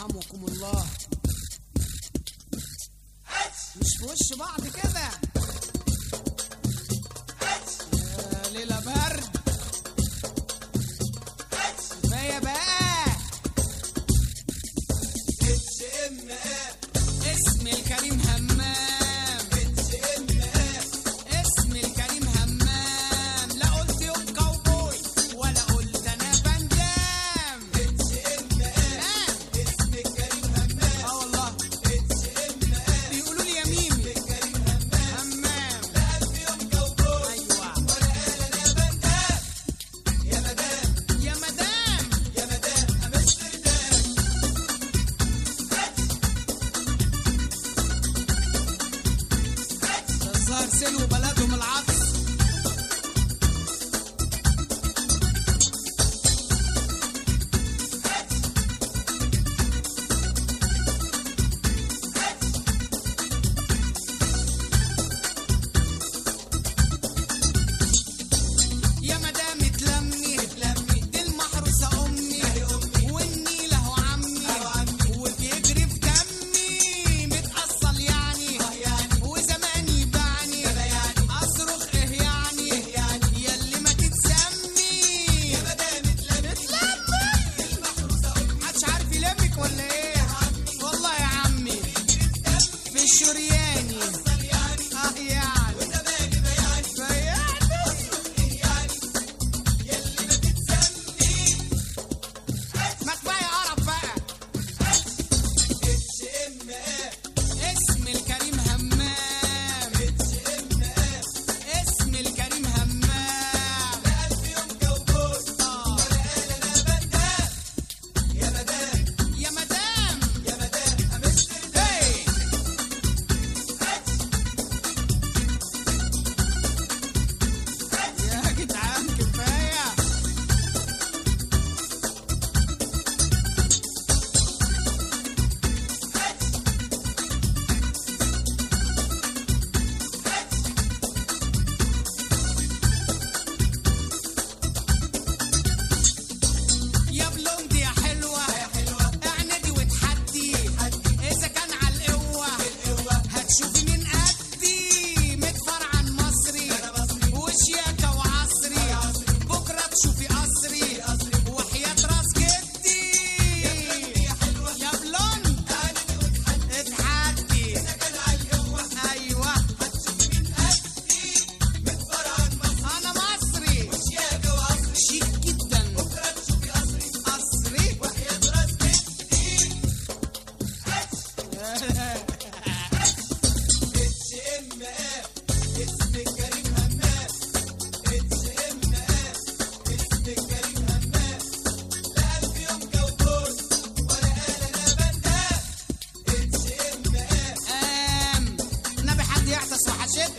يرحمكم الله مش في وش بعض كده يا ليلة برد كفاية بقى اسم الكريم همام اسم الكريم همام لا قلت يوم كاوبوي ولا قلت انا بندام اه والله بيقولوا لي يا ميمي همام ايوه يا مدام ده الظاهر سلو بلدهم العطس يا مدام اتلمي دي المحروسة أمي والنيل أهو عمي وبيجري في دمي متأصل يعني وزماني بعني أصرخ إيه يعني ياللي ما تتسمي يا مدام اتلمي محدش عارف يلمك ولا إيه والله يا عمي في الشرياني اه يعني بيعني ما كفايه قرف بقى اسم الكريم همام اسم الكريم همام آه. يا مدام هي. يا جدعان كفايه يا بلوندي يا حلوة اعندي وتحدي إذا كان على القوة هتشوفي من قدي متفر عن مصري وشياكة وعصري بكرة تشوفي قصري وحياة راس جدي يا بلوند اتحدي أيوة أنا مصري شيك جدا قصري قام نبي حد يعطس وحشتنا